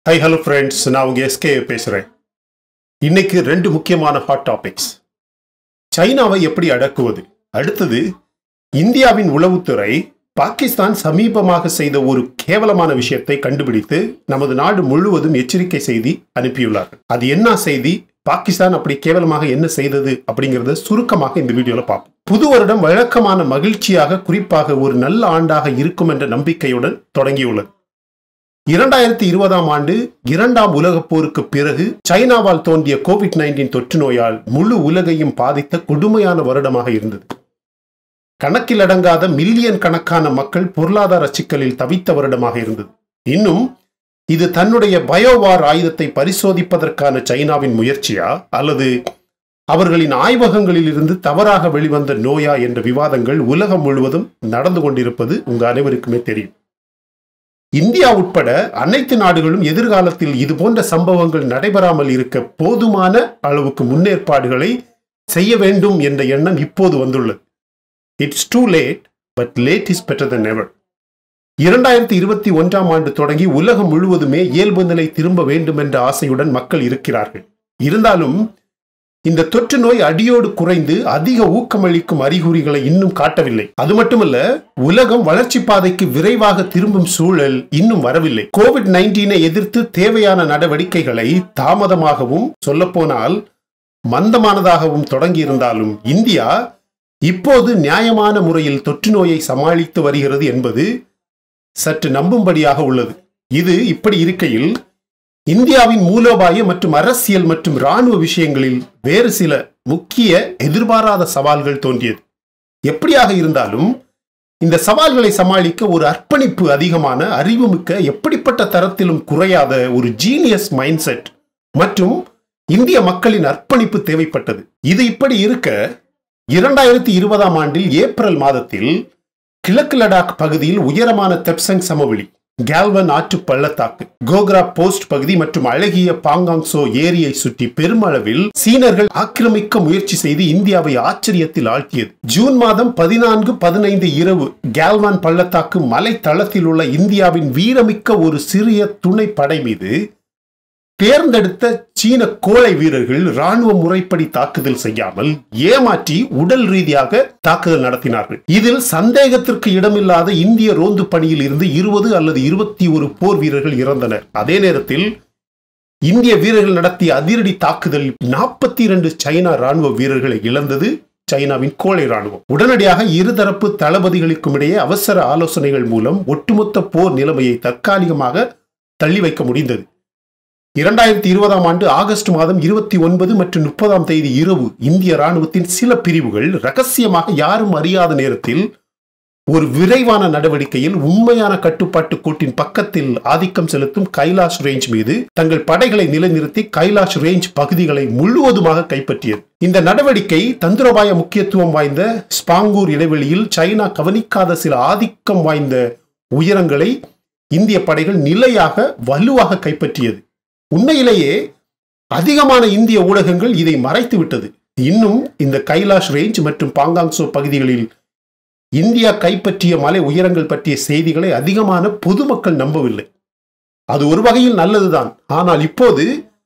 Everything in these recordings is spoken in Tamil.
ஹை ஹலோ ஃப்ரெண்ட்ஸ் நான் உங்க எஸ்கே பேசுகிறேன் இன்னைக்கு ரெண்டு முக்கியமான ஹாட் டாபிக்ஸ் சைனாவை எப்படி அடக்குவது அடுத்தது இந்தியாவின் உளவுத்துறை பாகிஸ்தான் சமீபமாக செய்த ஒரு கேவலமான விஷயத்தை கண்டுபிடித்து நமது நாடு முழுவதும் எச்சரிக்கை செய்தி அனுப்பியுள்ளார்கள் அது என்ன செய்தி பாகிஸ்தான் அப்படி கேவலமாக என்ன செய்தது அப்படிங்கறத சுருக்கமாக இந்த வீடியோல பார்ப்போம் புது வருடம் வழக்கமான மகிழ்ச்சியாக குறிப்பாக ஒரு நல்ல ஆண்டாக இருக்கும் என்ற நம்பிக்கையுடன் தொடங்கியுள்ளது இரண்டாயிரத்தி இருபதாம் ஆண்டு இரண்டாம் உலகப் போருக்கு பிறகு சைனாவால் தோன்றிய கோவிட் நைன்டீன் தொற்று நோயால் முழு உலகையும் பாதித்த கொடுமையான வருடமாக இருந்தது கணக்கில் அடங்காத மில்லியன் கணக்கான மக்கள் பொருளாதார சிக்கலில் தவித்த வருடமாக இருந்தது இன்னும் இது தன்னுடைய பயோவார் ஆயுதத்தை பரிசோதிப்பதற்கான சைனாவின் முயற்சியா அல்லது அவர்களின் ஆய்வகங்களில் இருந்து தவறாக வெளிவந்த நோயா என்ற விவாதங்கள் உலகம் முழுவதும் நடந்து கொண்டிருப்பது உங்க அனைவருக்குமே தெரியும் இந்தியா உட்பட அனைத்து நாடுகளும் எதிர்காலத்தில் இது போன்ற சம்பவங்கள் நடைபெறாமல் இருக்க போதுமான அளவுக்கு முன்னேற்பாடுகளை செய்ய வேண்டும் என்ற எண்ணம் இப்போது வந்துள்ளது it's too late but late is better than ever இரண்டாயிரத்தி இருபத்தி ஒன்றாம் ஆண்டு தொடங்கி உலகம் முழுவதுமே இயல்பு நிலை திரும்ப வேண்டும் என்ற ஆசையுடன் மக்கள் இருக்கிறார்கள் இருந்தாலும் இந்த தொற்று நோய் அடியோடு குறைந்து அதிக ஊக்கமளிக்கும் அறிகுறிகளை இன்னும் காட்டவில்லை அது மட்டுமல்ல உலகம் வளர்ச்சி பாதைக்கு விரைவாக திரும்பும் சூழல் இன்னும் வரவில்லை கோவிட் நைன்டீனை எதிர்த்து தேவையான நடவடிக்கைகளை தாமதமாகவும் சொல்லப்போனால் மந்தமானதாகவும் தொடங்கியிருந்தாலும் இந்தியா இப்போது நியாயமான முறையில் தொற்று நோயை சமாளித்து வருகிறது என்பது சற்று நம்பும்படியாக உள்ளது இது இப்படி இருக்கையில் இந்தியாவின் மூலோபாய மற்றும் அரசியல் மற்றும் இராணுவ விஷயங்களில் வேறு சில முக்கிய எதிர்பாராத சவால்கள் தோன்றியது எப்படியாக இருந்தாலும் இந்த சவால்களை சமாளிக்க ஒரு அர்ப்பணிப்பு அதிகமான அறிவுமிக்க எப்படிப்பட்ட தரத்திலும் குறையாத ஒரு ஜீனியஸ் மைண்ட் செட் மற்றும் இந்திய மக்களின் அர்ப்பணிப்பு தேவைப்பட்டது இது இப்படி இருக்க இரண்டாயிரத்தி இருபதாம் ஆண்டில் ஏப்ரல் மாதத்தில் கிழக்கு லடாக் பகுதியில் உயரமான தெப்சங் சமவெளி கேல்வன் ஆற்று பள்ளத்தாக்கு கோக்ரா போஸ்ட் பகுதி மற்றும் அழகிய பாங்காங்சோ ஏரியை சுற்றி பெருமளவில் சீனர்கள் ஆக்கிரமிக்க முயற்சி செய்து இந்தியாவை ஆச்சரியத்தில் ஆழ்த்தியது ஜூன் மாதம் பதினான்கு பதினைந்து இரவு கேல்வான் பள்ளத்தாக்கு மலை தளத்தில் உள்ள இந்தியாவின் வீரமிக்க ஒரு சிறிய துணை படை மீது தேர்ந்தெடுத்த சீன கோழை வீரர்கள் ராணுவ முறைப்படி தாக்குதல் செய்யாமல் ஏமாற்றி உடல் ரீதியாக தாக்குதல் நடத்தினார்கள் இதில் சந்தேகத்திற்கு இடமில்லாத இந்திய ரோந்து பணியில் இருந்து இருபது அல்லது இருபத்தி ஒரு போர் வீரர்கள் இறந்தனர் அதே நேரத்தில் இந்திய வீரர்கள் நடத்திய அதிரடி தாக்குதல் நாற்பத்தி இரண்டு சைனா ராணுவ வீரர்களை இழந்தது சைனாவின் கோழை ராணுவம் உடனடியாக இருதரப்பு தளபதிகளுக்கும் இடையே அவசர ஆலோசனைகள் மூலம் ஒட்டுமொத்த போர் நிலைமையை தற்காலிகமாக தள்ளி வைக்க முடிந்தது இரண்டாயிரத்தி இருபதாம் ஆண்டு ஆகஸ்ட் மாதம் இருபத்தி ஒன்பது மற்றும் முப்பதாம் தேதி இரவு இந்திய ராணுவத்தின் சில பிரிவுகள் ரகசியமாக யாரும் அறியாத நேரத்தில் ஒரு விரைவான நடவடிக்கையில் உண்மையான கட்டுப்பாட்டு கோட்டின் பக்கத்தில் ஆதிக்கம் செலுத்தும் கைலாஷ் ரேஞ்ச் மீது தங்கள் படைகளை நிலைநிறுத்தி கைலாஷ் ரேஞ்ச் பகுதிகளை முழுவதுமாக கைப்பற்றியது இந்த நடவடிக்கை தந்திரோபாய முக்கியத்துவம் வாய்ந்த ஸ்பாங்கூர் இடைவெளியில் சைனா கவனிக்காத சில ஆதிக்கம் வாய்ந்த உயரங்களை இந்திய படைகள் நிலையாக வலுவாக கைப்பற்றியது உண்மையிலேயே அதிகமான இந்திய ஊடகங்கள் இதை மறைத்து விட்டது இன்னும் இந்த கைலாஷ் ரேஞ்ச் மற்றும் பாங்காங்சோ பகுதிகளில் இந்தியா கைப்பற்றிய மலை உயரங்கள் பற்றிய செய்திகளை அதிகமான பொதுமக்கள் நம்பவில்லை அது ஒரு வகையில் நல்லதுதான் ஆனால் இப்போது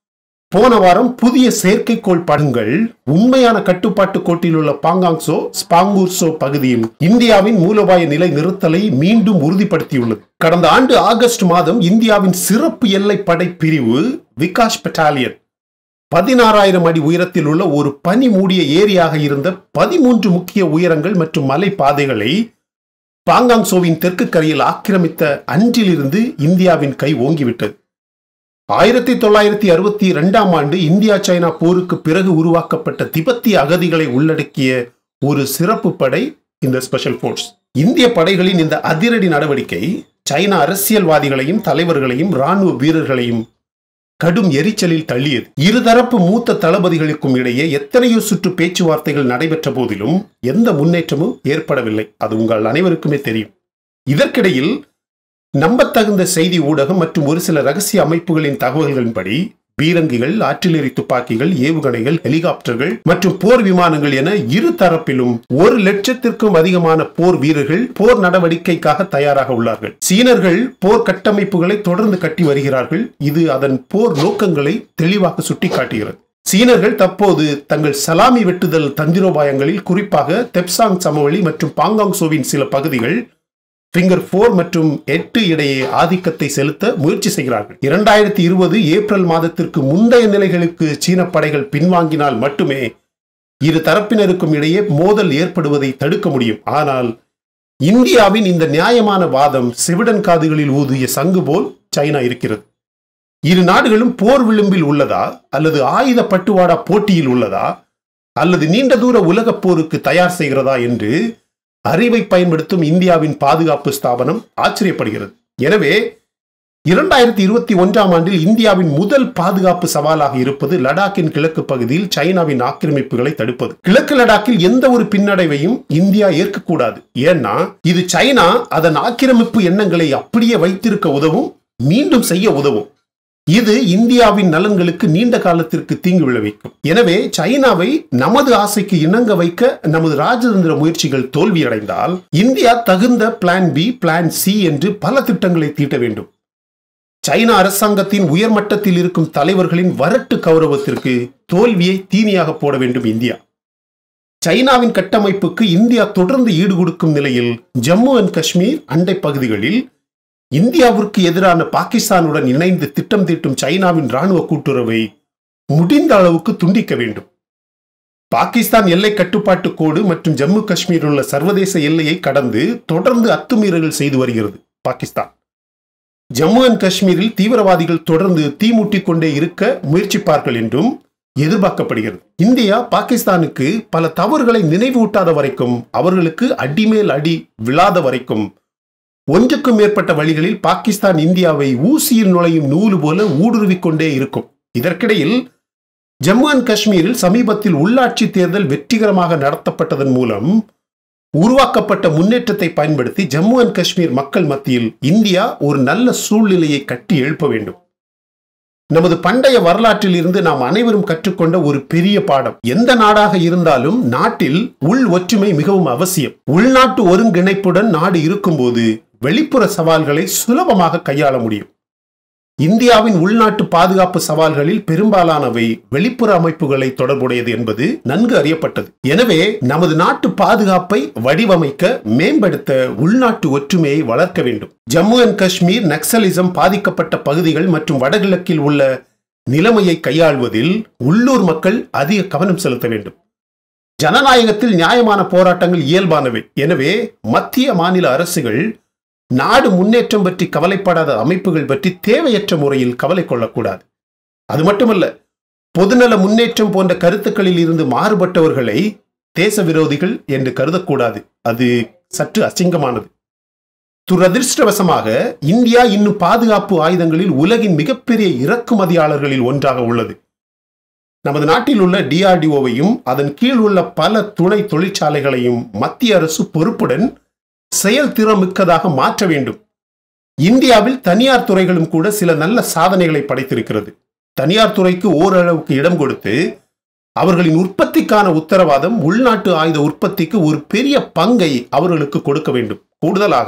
போன வாரம் புதிய செயற்கைக்கோள் படங்கள் உண்மையான கட்டுப்பாட்டு கோட்டில் உள்ள பாங்காங்சோ ஸ்பாங்கூர்சோ பகுதியில் இந்தியாவின் மூலோபாய நிலை நிறுத்தலை மீண்டும் உறுதிப்படுத்தியுள்ளது கடந்த ஆண்டு ஆகஸ்ட் மாதம் இந்தியாவின் சிறப்பு எல்லை படை பிரிவு விகாஷ் பெட்டாலியன் பதினாறாயிரம் அடி உயரத்தில் உள்ள ஒரு பனி மூடிய ஏரியாக இருந்த பதிமூன்று முக்கிய உயரங்கள் மற்றும் மலை பாதைகளை பாங்காங்சோவின் தெற்கு கரையில் ஆக்கிரமித்த அன்றிலிருந்து இந்தியாவின் கை ஓங்கிவிட்டது ஆயிரத்தி தொள்ளாயிரத்தி அறுபத்தி இரண்டாம் ஆண்டு இந்தியா சைனா போருக்கு பிறகு உருவாக்கப்பட்ட திபெத்திய அகதிகளை உள்ளடக்கிய ஒரு சிறப்பு படை இந்த ஸ்பெஷல் போர்ஸ் இந்திய படைகளின் இந்த அதிரடி நடவடிக்கை சைனா அரசியல்வாதிகளையும் தலைவர்களையும் ராணுவ வீரர்களையும் கடும் எரிச்சலில் தள்ளியது இருதரப்பு மூத்த தளபதிகளுக்கும் இடையே எத்தனையோ சுற்று பேச்சுவார்த்தைகள் நடைபெற்ற போதிலும் எந்த முன்னேற்றமும் ஏற்படவில்லை அது உங்கள் அனைவருக்குமே தெரியும் இதற்கிடையில் நம்பத்தகுந்த செய்தி ஊடகம் மற்றும் ஒரு சில ரகசிய அமைப்புகளின் தகவல்களின்படி பீரங்கிகள் ஆர்டிலரி துப்பாக்கிகள் ஏவுகணைகள் ஹெலிகாப்டர்கள் மற்றும் போர் விமானங்கள் என இரு தரப்பிலும் ஒரு லட்சத்திற்கும் அதிகமான போர் வீரர்கள் போர் நடவடிக்கைக்காக தயாராக உள்ளார்கள் சீனர்கள் போர் கட்டமைப்புகளை தொடர்ந்து கட்டி வருகிறார்கள் இது அதன் போர் நோக்கங்களை தெளிவாக சுட்டிக்காட்டுகிறது சீனர்கள் தற்போது தங்கள் சலாமி வெட்டுதல் தந்திரோபாயங்களில் குறிப்பாக தெப்சாங் சமவெளி மற்றும் பாங்காங் சோவின் சில பகுதிகள் ஃபிங்கர் போர் மற்றும் எட்டு இடையே ஆதிக்கத்தை செலுத்த முயற்சி செய்கிறார்கள் இரண்டாயிரத்தி இருபது ஏப்ரல் மாதத்திற்கு முந்தைய நிலைகளுக்கு சீன படைகள் பின்வாங்கினால் மட்டுமே இரு தரப்பினருக்கும் இடையே மோதல் ஏற்படுவதை தடுக்க முடியும் ஆனால் இந்தியாவின் இந்த நியாயமான வாதம் செவிடன் காதுகளில் ஊதிய சங்கு போல் சைனா இருக்கிறது இரு நாடுகளும் போர் விளிம்பில் உள்ளதா அல்லது ஆயுத பட்டுவாடா போட்டியில் உள்ளதா அல்லது நீண்ட தூர உலகப் போருக்கு தயார் செய்கிறதா என்று அறிவை பயன்படுத்தும் இந்தியாவின் பாதுகாப்பு ஸ்தாபனம் ஆச்சரியப்படுகிறது எனவே இரண்டாயிரத்தி இருபத்தி ஒன்றாம் ஆண்டில் இந்தியாவின் முதல் பாதுகாப்பு சவாலாக இருப்பது லடாக்கின் கிழக்கு பகுதியில் சைனாவின் ஆக்கிரமிப்புகளை தடுப்பது கிழக்கு லடாக்கில் எந்த ஒரு பின்னடைவையும் இந்தியா ஏற்கக்கூடாது ஏன்னா இது சைனா அதன் ஆக்கிரமிப்பு எண்ணங்களை அப்படியே வைத்திருக்க உதவும் மீண்டும் செய்ய உதவும் இது இந்தியாவின் நலன்களுக்கு நீண்ட காலத்திற்கு தீங்கு விளைவிக்கும் எனவே சைனாவை நமது ஆசைக்கு இணங்க வைக்க நமது ராஜதந்திர முயற்சிகள் தோல்வியடைந்தால் இந்தியா தகுந்த பிளான் பி பிளான் சி என்று பல திட்டங்களை தீட்ட வேண்டும் சைனா அரசாங்கத்தின் உயர்மட்டத்தில் இருக்கும் தலைவர்களின் வரட்டு கௌரவத்திற்கு தோல்வியை தீனியாக போட வேண்டும் இந்தியா சைனாவின் கட்டமைப்புக்கு இந்தியா தொடர்ந்து ஈடுகொடுக்கும் நிலையில் ஜம்மு அண்ட் காஷ்மீர் அண்டை பகுதிகளில் இந்தியாவிற்கு எதிரான பாகிஸ்தானுடன் இணைந்து திட்டம் தீட்டும் சைனாவின் ராணுவ கூட்டுறவை முடிந்த அளவுக்கு துண்டிக்க வேண்டும் பாகிஸ்தான் எல்லை கட்டுப்பாட்டு கோடு மற்றும் ஜம்மு காஷ்மீரில் உள்ள சர்வதேச எல்லையை கடந்து தொடர்ந்து அத்துமீறல்கள் செய்து வருகிறது பாகிஸ்தான் ஜம்மு அண்ட் காஷ்மீரில் தீவிரவாதிகள் தொடர்ந்து தீமூட்டிக் கொண்டே இருக்க முயற்சிப்பார்கள் என்றும் எதிர்பார்க்கப்படுகிறது இந்தியா பாகிஸ்தானுக்கு பல தவறுகளை நினைவூட்டாத வரைக்கும் அவர்களுக்கு அடிமேல் அடி விழாத வரைக்கும் ஒன்றுக்கும் மேற்பட்ட வழிகளில் பாகிஸ்தான் இந்தியாவை ஊசியில் நுழையும் நூலு போல ஊடுருவிக் கொண்டே இருக்கும் இதற்கிடையில் ஜம்மு அண்ட் காஷ்மீரில் சமீபத்தில் உள்ளாட்சி தேர்தல் வெற்றிகரமாக நடத்தப்பட்டதன் மூலம் உருவாக்கப்பட்ட முன்னேற்றத்தை பயன்படுத்தி ஜம்மு அண்ட் காஷ்மீர் மக்கள் மத்தியில் இந்தியா ஒரு நல்ல சூழ்நிலையை கட்டி எழுப்ப வேண்டும் நமது பண்டைய வரலாற்றில் இருந்து நாம் அனைவரும் கற்றுக்கொண்ட ஒரு பெரிய பாடம் எந்த நாடாக இருந்தாலும் நாட்டில் உள் ஒற்றுமை மிகவும் அவசியம் உள்நாட்டு ஒருங்கிணைப்புடன் நாடு இருக்கும்போது வெளிப்புற சவால்களை சுலபமாக கையாள முடியும் இந்தியாவின் உள்நாட்டு பாதுகாப்பு சவால்களில் பெரும்பாலானவை வெளிப்புற அமைப்புகளை தொடர்புடையது என்பது நன்கு அறியப்பட்டது எனவே நமது நாட்டு பாதுகாப்பை வடிவமைக்க மேம்படுத்த உள்நாட்டு ஒற்றுமையை வளர்க்க வேண்டும் ஜம்மு அண்ட் காஷ்மீர் நக்சலிசம் பாதிக்கப்பட்ட பகுதிகள் மற்றும் வடகிழக்கில் உள்ள நிலைமையை கையாள்வதில் உள்ளூர் மக்கள் அதிக கவனம் செலுத்த வேண்டும் ஜனநாயகத்தில் நியாயமான போராட்டங்கள் இயல்பானவை எனவே மத்திய மாநில அரசுகள் நாடு முன்னேற்றம் பற்றி கவலைப்படாத அமைப்புகள் பற்றி தேவையற்ற முறையில் கவலை கொள்ளக்கூடாது அது மட்டுமல்ல பொதுநல முன்னேற்றம் போன்ற கருத்துக்களில் இருந்து மாறுபட்டவர்களை தேச விரோதிகள் என்று கருதக்கூடாது அது சற்று அசிங்கமானது துரதிருஷ்டவசமாக இந்தியா இன்னும் பாதுகாப்பு ஆயுதங்களில் உலகின் மிகப்பெரிய இறக்குமதியாளர்களில் ஒன்றாக உள்ளது நமது நாட்டில் உள்ள டிஆர்டிஓவையும் அதன் கீழ் உள்ள பல துணை தொழிற்சாலைகளையும் மத்திய அரசு பொறுப்புடன் செயல்திறன் மிக்கதாக மாற்ற வேண்டும் இந்தியாவில் தனியார் துறைகளும் கூட சில நல்ல சாதனைகளை படைத்திருக்கிறது தனியார் துறைக்கு ஓரளவுக்கு இடம் கொடுத்து அவர்களின் உற்பத்திக்கான உத்தரவாதம் உள்நாட்டு ஆயுத உற்பத்திக்கு ஒரு பெரிய பங்கை அவர்களுக்கு கொடுக்க வேண்டும் கூடுதலாக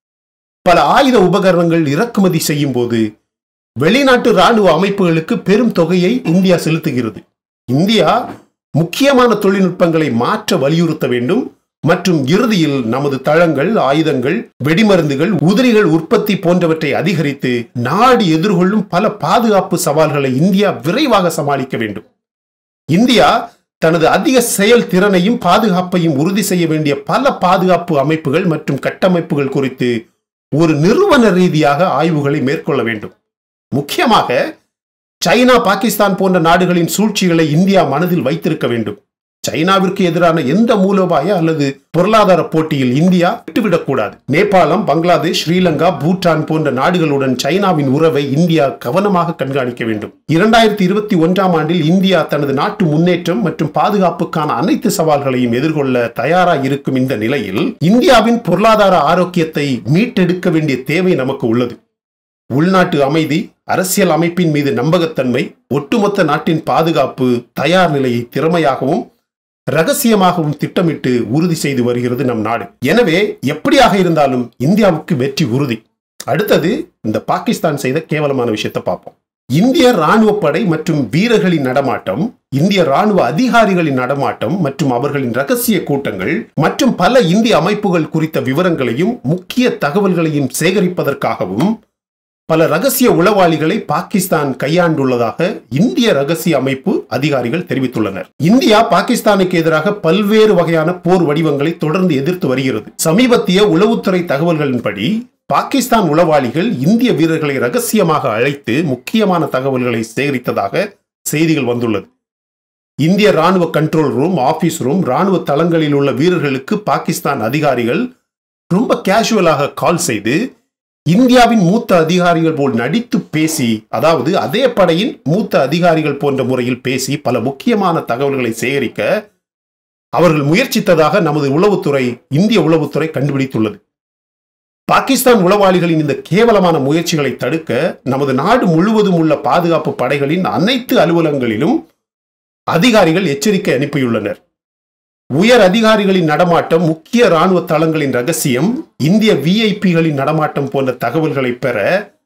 பல ஆயுத உபகரணங்கள் இறக்குமதி செய்யும் போது வெளிநாட்டு ராணுவ அமைப்புகளுக்கு பெரும் தொகையை இந்தியா செலுத்துகிறது இந்தியா முக்கியமான தொழில்நுட்பங்களை மாற்ற வலியுறுத்த வேண்டும் மற்றும் இறுதியில் நமது தளங்கள் ஆயுதங்கள் வெடிமருந்துகள் உதிரிகள் உற்பத்தி போன்றவற்றை அதிகரித்து நாடு எதிர்கொள்ளும் பல பாதுகாப்பு சவால்களை இந்தியா விரைவாக சமாளிக்க வேண்டும் இந்தியா தனது அதிக செயல் திறனையும் பாதுகாப்பையும் உறுதி செய்ய வேண்டிய பல பாதுகாப்பு அமைப்புகள் மற்றும் கட்டமைப்புகள் குறித்து ஒரு நிறுவன ரீதியாக ஆய்வுகளை மேற்கொள்ள வேண்டும் முக்கியமாக சைனா பாகிஸ்தான் போன்ற நாடுகளின் சூழ்ச்சிகளை இந்தியா மனதில் வைத்திருக்க வேண்டும் சைனாவிற்கு எதிரான எந்த மூலோபாய அல்லது பொருளாதார போட்டியில் இந்தியா விட்டுவிடக்கூடாது நேபாளம் பங்களாதேஷ் ஸ்ரீலங்கா பூட்டான் போன்ற நாடுகளுடன் சைனாவின் உறவை இந்தியா கவனமாக கண்காணிக்க வேண்டும் இரண்டாயிரத்தி இருபத்தி ஒன்றாம் ஆண்டில் இந்தியா தனது நாட்டு முன்னேற்றம் மற்றும் பாதுகாப்புக்கான அனைத்து சவால்களையும் எதிர்கொள்ள தயாராக இருக்கும் இந்த நிலையில் இந்தியாவின் பொருளாதார ஆரோக்கியத்தை மீட்டெடுக்க வேண்டிய தேவை நமக்கு உள்ளது உள்நாட்டு அமைதி அரசியல் அமைப்பின் மீது நம்பகத்தன்மை ஒட்டுமொத்த நாட்டின் பாதுகாப்பு தயார் நிலையை திறமையாகவும் ரகசியமாகவும் திட்டமிட்டு உறுதி செய்து வருகிறது நம் நாடு எனவே எப்படியாக இருந்தாலும் இந்தியாவுக்கு வெற்றி உறுதி அடுத்தது இந்த பாகிஸ்தான் செய்த கேவலமான விஷயத்தை பார்ப்போம் இந்திய ராணுவ படை மற்றும் வீரர்களின் நடமாட்டம் இந்திய ராணுவ அதிகாரிகளின் நடமாட்டம் மற்றும் அவர்களின் ரகசிய கூட்டங்கள் மற்றும் பல இந்திய அமைப்புகள் குறித்த விவரங்களையும் முக்கிய தகவல்களையும் சேகரிப்பதற்காகவும் பல ரகசிய உளவாளிகளை பாகிஸ்தான் கையாண்டுள்ளதாக இந்திய ரகசிய அமைப்பு அதிகாரிகள் தெரிவித்துள்ளனர் இந்தியா பாகிஸ்தானுக்கு எதிராக பல்வேறு வகையான போர் வடிவங்களை தொடர்ந்து எதிர்த்து வருகிறது சமீபத்திய உளவுத்துறை தகவல்களின்படி பாகிஸ்தான் உளவாளிகள் இந்திய வீரர்களை ரகசியமாக அழைத்து முக்கியமான தகவல்களை சேகரித்ததாக செய்திகள் வந்துள்ளது இந்திய ராணுவ கண்ட்ரோல் ரூம் ஆபீஸ் ரூம் ராணுவ தளங்களில் உள்ள வீரர்களுக்கு பாகிஸ்தான் அதிகாரிகள் ரொம்ப கேஷுவலாக கால் செய்து இந்தியாவின் மூத்த அதிகாரிகள் போல் நடித்து பேசி அதாவது அதே படையின் மூத்த அதிகாரிகள் போன்ற முறையில் பேசி பல முக்கியமான தகவல்களை சேகரிக்க அவர்கள் முயற்சித்ததாக நமது உளவுத்துறை இந்திய உளவுத்துறை கண்டுபிடித்துள்ளது பாகிஸ்தான் உளவாளிகளின் இந்த கேவலமான முயற்சிகளை தடுக்க நமது நாடு முழுவதும் உள்ள பாதுகாப்பு படைகளின் அனைத்து அலுவலகங்களிலும் அதிகாரிகள் எச்சரிக்கை அனுப்பியுள்ளனர் உயர் அதிகாரிகளின் நடமாட்டம் முக்கிய ராணுவ தளங்களின் ரகசியம் இந்திய விஐபிகளின் நடமாட்டம் போன்ற தகவல்களை பெற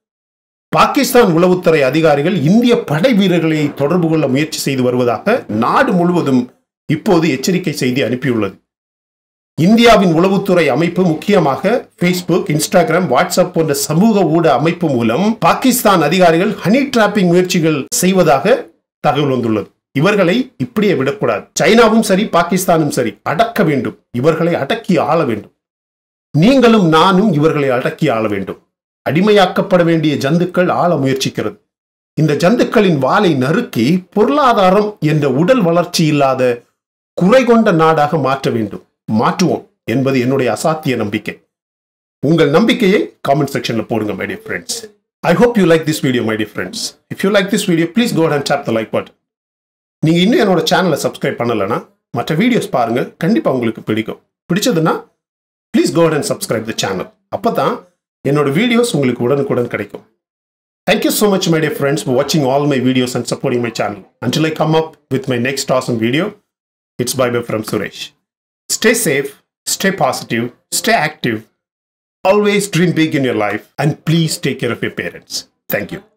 பாகிஸ்தான் உளவுத்துறை அதிகாரிகள் இந்திய படை வீரர்களை தொடர்பு கொள்ள முயற்சி செய்து வருவதாக நாடு முழுவதும் இப்போது எச்சரிக்கை செய்தி அனுப்பியுள்ளது இந்தியாவின் உளவுத்துறை அமைப்பு முக்கியமாக ஃபேஸ்புக் இன்ஸ்டாகிராம் வாட்ஸ்அப் போன்ற சமூக ஊட அமைப்பு மூலம் பாகிஸ்தான் அதிகாரிகள் ஹனி டிராப்பிங் முயற்சிகள் செய்வதாக தகவல் வந்துள்ளது இவர்களை இப்படியே விடக்கூடாது சைனாவும் சரி பாகிஸ்தானும் சரி அடக்க வேண்டும் இவர்களை அடக்கி ஆள வேண்டும் நீங்களும் நானும் இவர்களை அடக்கி ஆள வேண்டும் அடிமையாக்கப்பட வேண்டிய ஜந்துக்கள் ஆள முயற்சிக்கிறது இந்த ஜந்துக்களின் வாளை நறுக்கி பொருளாதாரம் என்ற உடல் வளர்ச்சி இல்லாத குறை கொண்ட நாடாக மாற்ற வேண்டும் மாற்றுவோம் என்பது என்னுடைய அசாத்திய நம்பிக்கை உங்கள் நம்பிக்கையை காமெண்ட் செக்ஷன்ல போடுங்க my dear friends I hope you like this video my dear friends if you like this video please go and tap the like button நீங்க இன்னும் என்னோட சேனலை சப்ஸ்கிரைப் பண்ணலைன்னா மற்ற வீடியோஸ் பாருங்க கண்டிப்பா உங்களுக்கு பிடிக்கும் பிடிச்சதுன்னா please go and subscribe the channel அப்பதான் என்னோட வீடியோஸ் உங்களுக்கு உடனுக்குடன் கிடைக்கும் Thank you so much, my dear friends, for watching all my videos and supporting my channel. Until I come up with my next awesome video, it's bye bye from Suresh. Stay safe, stay positive, stay active, always dream big in your life, and please take care of your parents. Thank you.